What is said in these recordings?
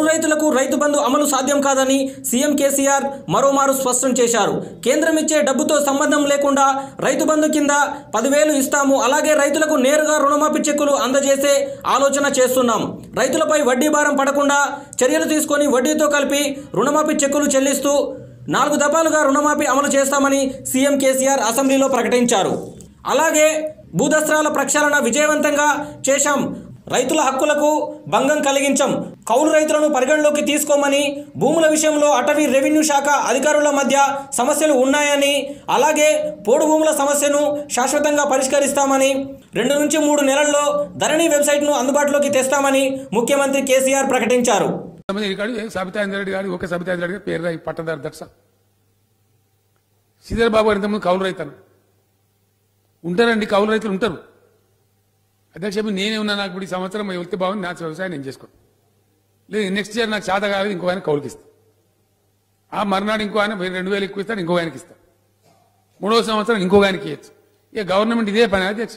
రైతులకు రైతు బంధు అమలు సాధ్యం కాదని సీఎం కేసీఆర్ మరోమారు స్పష్టం చేశారు కేంద్రం ఇచ్చే డబ్బుతో సంబంధం లేకుండా రైతు బంధు కింద పదివేలు ఇస్తాము అలాగే రైతులకు నేరుగా రుణమాఫీ చెక్కులు అందజేసే ఆలోచన చేస్తున్నాం రైతులపై వడ్డీ భారం పడకుండా చర్యలు తీసుకొని వడ్డీతో కలిపి రుణమాఫీ చెక్కులు చెల్లిస్తూ నాలుగు దఫాలుగా రుణమాఫీ అమలు చేస్తామని సీఎం కేసీఆర్ అసెంబ్లీలో ప్రకటించారు అలాగే భూదస్త్రాల ప్రక్షాళన విజయవంతంగా చేశాం రైతుల హక్కులకు భంగం కలిగించం కౌలు రైతులను పరిగణలోకి తీసుకోమని భూముల విషయంలో అటవీ రెవెన్యూ శాఖ అధికారుల మధ్య సమస్యలు ఉన్నాయని అలాగే పోడు భూముల సమస్యను శాశ్వతంగా పరిష్కరిస్తామని రెండు నుంచి మూడు నెలల్లో ధరణి వెబ్సైట్ను అందుబాటులోకి తెస్తామని ముఖ్యమంత్రి కేసీఆర్ ప్రకటించారు సంబంధించి గారు సబితాంద్ర రెడ్డి గారు ఒక సబితాంద్ర రెడ్డి గారు పేరు రాయి పట్టదారు దర్శ శ్రీధర్ బాబు గారు ఇంతకుముందు కౌలు రైతాను ఉంటారండి కౌలు రైతులు ఉంటారు అధ్యక్ష నేనే ఉన్నా నాకు ఇప్పుడు ఈ సంవత్సరం వెళ్తే బాగుంది నా వ్యవసాయం నేను చేసుకోను లేదు నెక్స్ట్ ఇయర్ నాకు చేత కాలేదు ఇంకో ఆయన కౌలుకి ఇస్తా ఆ మర్నాడు ఇంకో ఆయన వెయ్యి- రెండు వేలు ఎక్కువ ఇస్తాడు ఇంకో ఆయనకి ఇస్తా మూడవ సంవత్సరం ఇంకో ఆయనకి ఇవ్వచ్చు ఇక గవర్నమెంట్ ఇదే పని అధ్యక్ష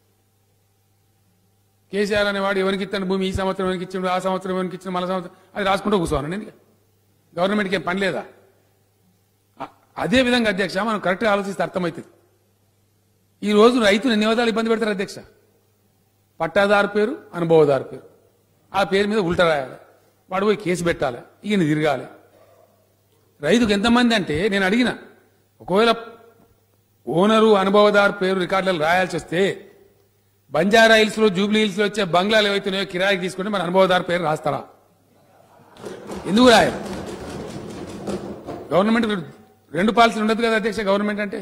కేసీఆర్ అనేవాడు ఎవరికి ఇస్తాడు భూమి ఈ సంవత్సరం ఎవరికి ఇచ్చిండు ఆ సంవత్సరం ఎవరికి ఇచ్చిండు మళ్ళీ సంవత్సరం అది రాసుకుంటూ కూర్చోను నేను ఇక. గవర్నమెంట్కి ఏం పని లేదా అ- అదే విధంగా అధ్యక్ష మనం కరెక్ట్గా ఆలోచిస్తే అర్థమవుతుంది ఈ రోజు రైతులు ఎన్ని విధాలు ఇబ్బంది పెడతారు అధ్యక్ష పట్టాదారు పేరు అనుభవదారు పేరు ఆ పేరు మీద ఉల్టా రాయాలి వాడు పోయి కేసు పెట్టాలి ఈయన తిరగాలి రైతుకు ఎంతమంది అంటే నేను అడిగిన ఒకవేళ ఓనరు అనుభవదారు పేరు రికార్డులలో రాయాల్సి వస్తే బంజారా హిల్స్ లో జూబ్లీ హిల్స్ లో వచ్చే బంగ్లాలు ఏవైతున్నాయో కిరాయికి తీసుకుంటే మన అనుభవదారు పేరు రాస్తారా ఎందుకు రాయరు గవర్నమెంట్ రెండు పాలసీలు ఉండదు కదా అధ్యక్ష గవర్నమెంట్ అంటే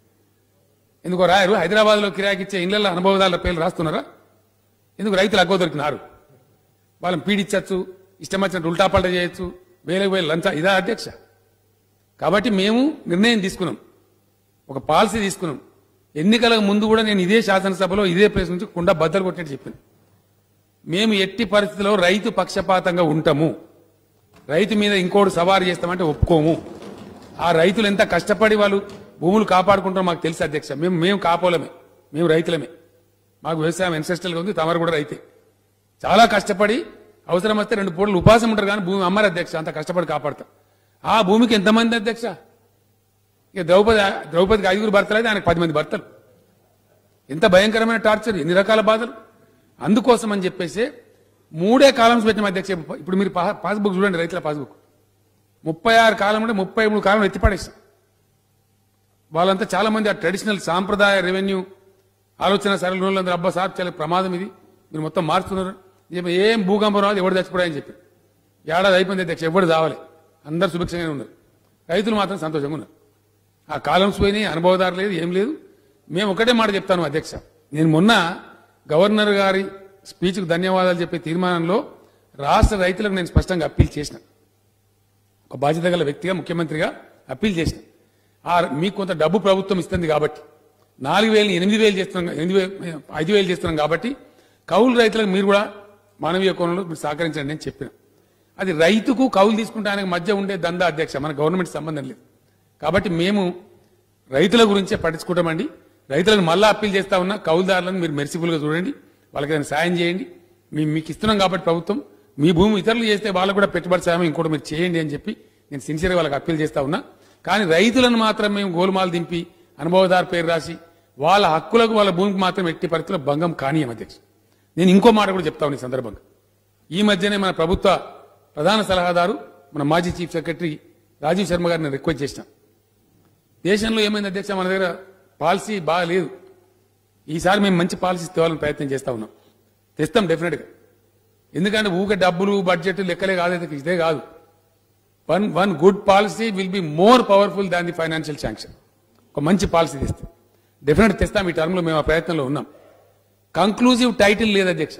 ఎందుకో రాయరు హైదరాబాద్ లో కిరాయికి ఇచ్చే ఇళ్లలో అనుభవదారుల పేర్లు రాస్తున్నారా ఎందుకు రైతులు అగ్గో దొరికినారు వాళ్ళని పీడించచ్చు ఇష్టం వచ్చినట్టు ఉల్టా పల్టా చేయొచ్చు వేలకు వేలు లంచా ఇదా అధ్యక్ష కాబట్టి మేము నిర్ణయం తీసుకున్నాం ఒక పాలసీ తీసుకున్నాం ఎన్నికలకు ముందు కూడా నేను ఇదే శాసనసభలో ఇదే ప్లేస్ నుంచి కుండ బద్దలు కొట్టినట్టు చెప్పాను మేము ఎట్టి పరిస్థితిలో రైతు పక్షపాతంగా ఉంటాము రైతు మీద ఇంకోటి సవారు చేస్తామంటే ఒప్పుకోము ఆ రైతులు ఎంత కష్టపడి వాళ్ళు భూములు కాపాడుకుంటారో మాకు తెలుసు అధ్యక్ష మేము మేము కాపోలమే మేము రైతులమే మాకు వ్యవసాయం ఎన్సెస్టల్గా ఉంది తమరు కూడా రైతే చాలా కష్టపడి అవసరం వస్తే రెండు పూటలు ఉపాసం ఉంటారు కానీ భూమి అమ్మరు అధ్యక్ష అంత కష్టపడి కాపాడతాం ఆ భూమికి ఎంతమంది అధ్యక్ష ఇక ద్రౌపది ద్రౌపదికి ఐదుగురు భర్తలు అయితే ఆయనకు పది మంది భర్తలు ఎంత భయంకరమైన టార్చర్ ఎన్ని రకాల బాధలు అందుకోసం అని చెప్పేసి మూడే కాలమ్స్ పెట్టిన అధ్యక్ష ఇప్పుడు మీరు పా- పాస్బుక్ చూడండి రైతుల పాస్బుక్ ముప్పై ఆరు కాలం ఉంటే ముప్పై మూడు కాలం ఎత్తిపడేస్తాం వాళ్ళంతా చాలా మంది ఆ ట్రెడిషనల్ సాంప్రదాయ రెవెన్యూ ఆలోచన సరళ రోజులందరూ అబ్బా సార్ చాలా ప్రమాదం ఇది మీరు మొత్తం మారుతున్నారు చెప్పి ఏం భూకంపం రాదు ఎవరు చచ్చిపోయాయని చెప్పి ఏడాది అయిపోయింది అధ్యక్ష ఎవరు చావలే అందరు సుభిక్షంగానే ఉన్నారు రైతులు మాత్రం సంతోషంగా ఉన్నారు ఆ కాలమ్స్ పోయినాయి అనుభవదారు లేదు ఏం లేదు మేము ఒకటే మాట చెప్తాను అధ్యక్ష నేను మొన్న గవర్నర్ గారి స్పీచ్కు ధన్యవాదాలు చెప్పే తీర్మానంలో రాష్ట్ర రైతులకు నేను స్పష్టంగా అప్పీల్ చేసిన ఒక బాధ్యత గల వ్యక్తిగా ముఖ్యమంత్రిగా అప్పీల్ చేసిన ఆ మీకు కొంత డబ్బు ప్రభుత్వం ఇస్తుంది కాబట్టి నాలుగు వేలు ఎనిమిది వేలు చేస్తున్నాం ఎనిమిది వేలు ఐదు వేలు చేస్తున్నాం కాబట్టి కౌలు రైతులకు మీరు కూడా మానవీయ కోణంలో మీరు సహకరించండి అని చెప్పిన అది రైతుకు కౌలు తీసుకుంటానికి మధ్య ఉండే దందా అధ్యక్ష మన గవర్నమెంట్ సంబంధం లేదు కాబట్టి మేము రైతుల గురించే పట్టించుకుంటామండి రైతులను మళ్ళా అప్పీల్ చేస్తా ఉన్నా కౌలుదారులను మీరు మెర్సిఫుల్ గా చూడండి వాళ్ళకి ఏదైనా సాయం చేయండి మేము మీకు ఇస్తున్నాం కాబట్టి ప్రభుత్వం మీ భూమి ఇతరులు చేస్తే వాళ్ళకు కూడా పెట్టుబడి సాయం ఇంకోటి మీరు చేయండి అని చెప్పి నేను సిన్సియర్గా వాళ్ళకి అప్పీల్ చేస్తా ఉన్నా కానీ రైతులను మాత్రం మేము గోలుమాలు దింపి అనుభవదారు పేరు రాసి వాళ్ళ హక్కులకు వాళ్ళ భూమికి మాత్రం ఎట్టి పరిస్థితుల్లో భంగం కానీయం అధ్యక్ష నేను ఇంకో మాట కూడా చెప్తా ఉన్నా ఈ సందర్భంగా ఈ మధ్యనే మన ప్రభుత్వ ప్రధాన సలహాదారు మన మాజీ చీఫ్ సెక్రటరీ రాజీవ్ శర్మ గారిని రిక్వెస్ట్ చేసిన దేశంలో ఏమైంది అధ్యక్ష మన దగ్గర పాలసీ బాగా లేదు ఈసారి మేము మంచి పాలసీ తేవాలని ప్రయత్నం చేస్తా ఉన్నాం తెస్తాం డెఫినెట్గా ఎందుకంటే ఊకే డబ్బులు బడ్జెట్ లెక్కలే కాదు ఇది- ఇదే కాదు one one good policy will be more powerful than the financial sanction ఒక మంచి పాలసీ తెస్తాం డెఫినెట్ తెస్తాం ఈ టర్మ్లో మేము ఆ ప్రయత్నంలో ఉన్నాం కంక్లూజివ్ టైటిల్ లేదు అధ్యక్ష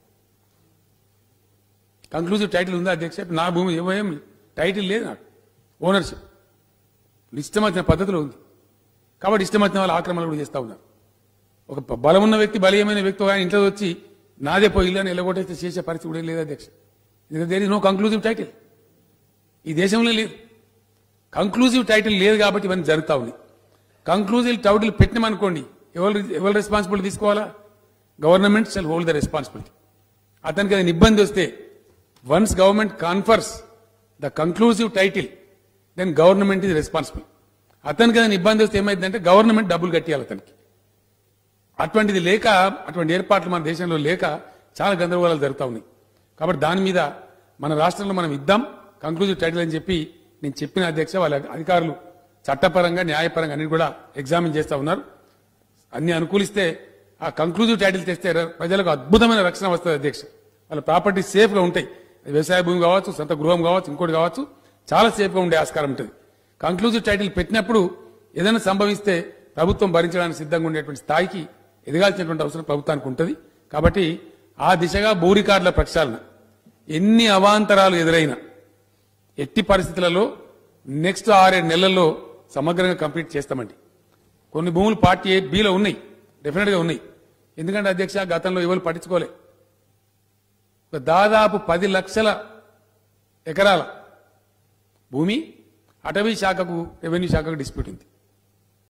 కంక్లూజివ్ టైటిల్ ఉందా అధ్యక్ష నా భూమి ఏమేం టైటిల్ లేదు నాకు ఓనర్షిప్ ఇష్టం వచ్చిన పద్ధతిలో ఉంది కాబట్టి ఇష్టం వచ్చిన వాళ్ళు ఆక్రమణ కూడా చేస్తా ఉన్నారు ఒక బ- బలం ఉన్న వ్యక్తి బలీయమైన వ్యక్తి ఆయన ఇంట్లో వచ్చి నాదే పోయి ఇల్లు అని ఎలగొట్టేస్తే చేసే పరిస్థితి కూడా లేదు అధ్యక్ష there is no conclusive title ఈ దేశంలో లేదు కంక్లూజివ్ టైటిల్ లేదు కాబట్టి ఇవన్నీ జరుగుతా ఉన్నాయి కంక్లూజివ్ టైటిల్ పెట్టినామనుకోండి ఎవరు ఎవరు రెస్పాన్సిబిలిటీ తీసుకోవాలా government shell hold the responsibility అతనికి ఏదైనా ఇబ్బంది వస్తే once government confers the conclusive title then government ఇది రెస్పాన్సిబుల్ అతనికి ఏదైనా ఇబ్బంది వస్తే ఏమైందంటే గవర్నమెంట్ డబ్బులు కట్టియాలి అతనికి అటువంటిది లేక అటువంటి ఏర్పాట్లు మన దేశంలో లేక చాలా గందరగోళాలు జరుగుతూ ఉన్నాయి కాబట్టి దాని మీద మన రాష్ట్రంలో మనం ఇద్దాం కంక్లూజివ్ టైటిల్ అని చెప్పి నేను చెప్పిన అధ్యక్ష వాళ్ళ అధికారులు చట్టపరంగా న్యాయపరంగా అన్ని కూడా ఎగ్జామిన్ చేస్తా ఉన్నారు అన్ని అనుకూలిస్తే ఆ కంక్లూజివ్ టైటిల్ తెస్తే ర- ప్రజలకు అద్భుతమైన రక్షణ వస్తుంది అధ్యక్ష వాళ్ళ ప్రాపర్టీ సేఫ్ గా ఉంటాయి అది వ్యవసాయ భూమి కావచ్చు సొంత గృహం కావచ్చు ఇంకోటి కావచ్చు చాలా సేఫ్ గా ఉండే ఆస్కారం ఉంటుంది కంక్లూజివ్ టైటిల్ పెట్టినప్పుడు ఏదైనా సంభవిస్తే ప్రభుత్వం భరించడానికి సిద్ధంగా ఉండేటువంటి స్థాయికి ఎదగాల్సినటువంటి అవసరం ప్రభుత్వానికి ఉంటుంది కాబట్టి ఆ దిశగా భూ రికార్డుల ప్రక్షాళన ఎన్ని అవాంతరాలు ఎదురైనా ఎట్టి పరిస్థితులలో నెక్స్ట్ ఆరేడు నెలల్లో సమగ్రంగా కంప్లీట్ చేస్తామండి కొన్ని భూములు పార్టీ ఏ బిలో ఉన్నాయి డెఫినెట్ గా ఉన్నాయి ఎందుకంటే అధ్యక్ష గతంలో ఎవరు పట్టించుకోలే ఒక దాదాపు పది లక్షల ఎకరాల భూమి అటవీ శాఖకు రెవెన్యూ శాఖకు డిస్ప్యూట్ ఉంది